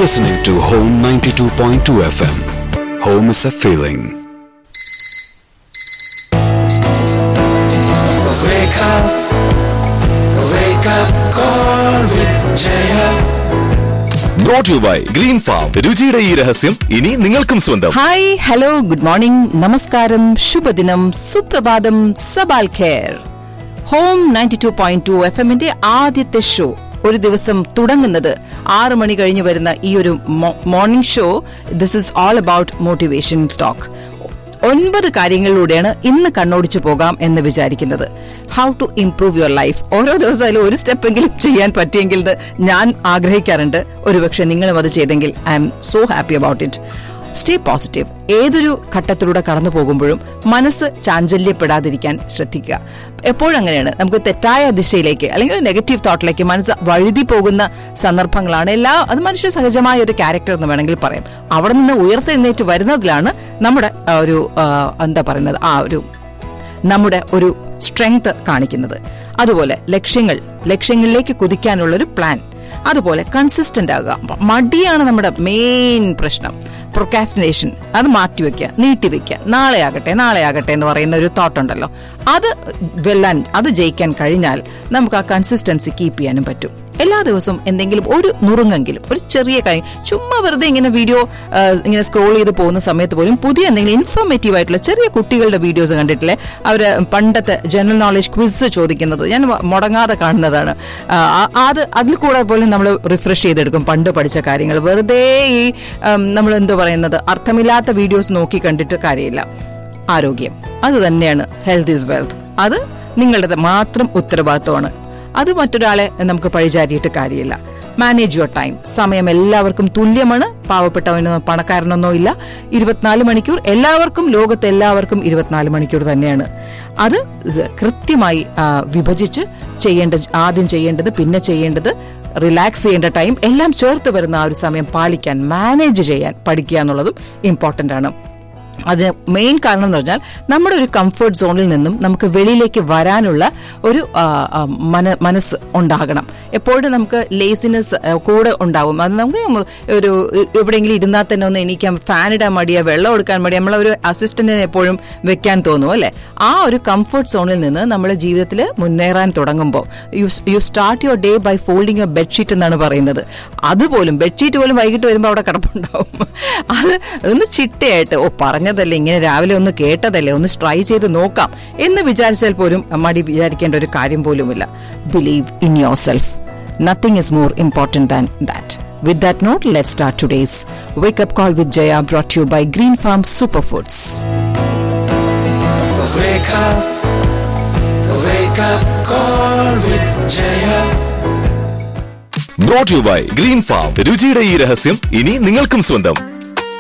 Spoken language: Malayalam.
listening to Home 92.2 FM. Home is a feeling. Wake up, wake up, call with Jaya. Brought you by Green Farm രുചിയുടെ ഈ രഹസ്യം ഇനി നിങ്ങൾക്കും സ്വന്തം ഹായ് ഹലോ ഗുഡ് മോർണിംഗ് നമസ്കാരം ശുഭദിനം സുപ്രഭാതം സബാൽ ഖേർ home ninety two point two F എമ്മിന്റെ ആദ്യത്തെ ഷോ ഒരു ദിവസം തുടങ്ങുന്നത് ആറ് മണി കഴിഞ്ഞ് വരുന്ന ഈ ഒരു morning show this is all about motivation talk ഒൻപത് കാര്യങ്ങളിലൂടെയാണ് ഇന്ന് കണ്ണോടിച്ചു പോകാം എന്ന് വിചാരിക്കുന്നത് how to improve your life ഓരോ ദിവസമായാലും ഒരു സ്റ്റെപ്പെങ്കിലും ചെയ്യാൻ പറ്റിയെങ്കിൽ എന്ന് ഞാൻ ആഗ്രഹിക്കാറുണ്ട് ഒരുപക്ഷെ നിങ്ങളും അത് ചെയ്തെങ്കിൽ I'm so happy about it stay positive ഏതൊരു ഘട്ടത്തിലൂടെ കടന്നു പോകുമ്പോഴും മനസ്സ് ചാഞ്ചല്യപ്പെടാതിരിക്കാൻ ശ്രദ്ധിക്കുക എപ്പോഴും അങ്ങനെയാണ് നമുക്ക് തെറ്റായ ദിശയിലേക്ക് അല്ലെങ്കിൽ നെഗറ്റീവ് തോട്ടിലേക്ക് മനസ്സ് വഴുതി പോകുന്ന സന്ദർഭങ്ങളാണ് എല്ലാ അത് മനുഷ്യ സഹജമായ ഒരു ക്യാരക്ടർ എന്ന് വേണമെങ്കിൽ പറയാം അവിടെ നിന്ന് ഉയർത്തെഴുന്നേറ്റ് വരുന്നതിലാണ് നമ്മുടെ ആ, ഒരു ആ, എന്താ പറയുന്നത് ആ ഒരു നമ്മുടെ ഒരു സ്ട്രെങ്ത് കാണിക്കുന്നത് അതുപോലെ ലക്ഷ്യങ്ങൾ ലക്ഷ്യങ്ങളിലേക്ക് കുതിക്കാനുള്ള ഒരു പ്ലാൻ അതുപോലെ കൺസിസ്റ്റന്റ് ആകുക മടിയാണ് നമ്മുടെ മെയിൻ പ്രശ്നം പ്രൊക്കാസ്റ്റിനേഷൻ അത് മാറ്റിവെക്കുക നീട്ടിവെക്കുക നാളെ ആകട്ടെ നാളെ ആകട്ടെ എന്ന് പറയുന്ന ഒരു തോട്ട് ഉണ്ടല്ലോ അത് വെല്ലാൻ അത് ജയിക്കാൻ കഴിഞ്ഞാൽ നമുക്ക് ആ കൺസിസ്റ്റൻസി കീപ്പ് ചെയ്യാനും പറ്റും എല്ലാ ദിവസവും എന്തെങ്കിലും ഒരു നുറുങ്ങെങ്കിലും ഒരു ചെറിയ കാര്യം ചുമ്മാ വെറുതെ ഇങ്ങനെ വീഡിയോ ഇങ്ങനെ സ്ക്രോൾ ചെയ്ത് പോകുന്ന സമയത്ത് പോലും പുതിയ എന്തെങ്കിലും ഇൻഫോർമേറ്റീവ് ആയിട്ടുള്ള ചെറിയ കുട്ടികളുടെ വീഡിയോസ് കണ്ടിട്ടില്ലേ അവര് പണ്ടത്തെ ജനറൽ നോളജ് ക്വിസ് ചോദിക്കുന്നത് ഞാൻ വ- മുടങ്ങാതെ കാണുന്നതാണ് ആ, ആ- അത് അതിൽ കൂടെ പോലും നമ്മൾ റിഫ്രഷ് ചെയ്തെടുക്കും പണ്ട് പഠിച്ച കാര്യങ്ങൾ വെറുതെ ഈ നമ്മൾ എന്തോ പറയുന്നത് അർത്ഥമില്ലാത്ത വീഡിയോസ് നോക്കി കണ്ടിട്ട് കാര്യമില്ല ആരോഗ്യം അത് തന്നെയാണ് ഹെൽത്ത് ഈസ് വെൽത്ത് അത് നിങ്ങളുടെ മാത്രം ഉത്തരവാദിത്വമാണ് അത് മറ്റൊരാളെ നമുക്ക് പഴിചാരിയിട്ട് കാര്യമില്ല മാനേജ് യുവർ ടൈം സമയം എല്ലാവർക്കും തുല്യമാണ് പാവപ്പെട്ടവനോ പണക്കാരനൊന്നോ ഇല്ല ഇരുപത്തിനാല് മണിക്കൂർ എല്ലാവർക്കും ലോകത്ത് എല്ലാവർക്കും ഇരുപത്തിനാല് മണിക്കൂർ തന്നെയാണ് അത് സ- കൃത്യമായി ആ, വിഭജിച്ച് ചെയ്യേണ്ട ആദ്യം ചെയ്യേണ്ടത് പിന്നെ ചെയ്യേണ്ടത് റിലാക്സ് ചെയ്യേണ്ട ടൈം എല്ലാം ചേർത്ത് വരുന്ന ആ ഒരു സമയം പാലിക്കാൻ മാനേജ് ചെയ്യാൻ പഠിക്കുക എന്നുള്ളതും ഇമ്പോർട്ടന്റ് ആണ് അതിന് മെയിൻ കാരണം എന്ന് പറഞ്ഞാൽ നമ്മുടെ ഒരു കംഫർട്ട് സോണിൽ നിന്നും നമുക്ക് വെളിയിലേക്ക് വരാനുള്ള ഒരു ആ, ആ, മന മനസ്സ് ഉണ്ടാകണം എപ്പോഴും നമുക്ക് ലേസിനെസ് കൂടെ ഉണ്ടാവും അത് നമുക്ക് ഒരു എവിടെയെങ്കിലും ഇരുന്നാൽ തന്നെ ഒന്ന് എണീക്കാൻ ഫാൻ ഇടാൻ മടിയാ വെള്ളം എടുക്കാൻ മടിയാ നമ്മളെ ഒരു അസിസ്റ്റന്റിനെ എപ്പോഴും വെക്കാൻ തോന്നും അല്ലെ ആ ഒരു കംഫർട്ട് സോണിൽ നിന്ന് നമ്മുടെ ജീവിതത്തിൽ മുന്നേറാൻ തുടങ്ങുമ്പോൾ you you start your day by folding your bedsheet എന്നാണ് പറയുന്നത് അതുപോലും ബെഡ്ഷീറ്റ് പോലും വൈകിട്ട് വരുമ്പോൾ അവിടെ കിടപ്പുണ്ടാവും അത് ഒന്ന് ചിട്ടയായിട്ട് ഓ പറഞ്ഞതല്ലേ ഇങ്ങനെ രാവിലെ ഒന്ന് കേട്ടതല്ലേ ഒന്ന് ട്രൈ ചെയ്ത് നോക്കാം എന്ന് വിചാരിച്ചാൽ പോലും മടി വിചാരിക്കേണ്ട ഒരു കാര്യം പോലുമില്ല believe in yourself nothing is more important than that with that not let start today's wake up call with Jaya brought you by Green Farm super foods Wake up, wake up, call with Jaya. Brought you by Green Farm രുചിയുടെ ഈ രഹസ്യം ഇനി നിങ്ങൾക്കും സ്വന്തം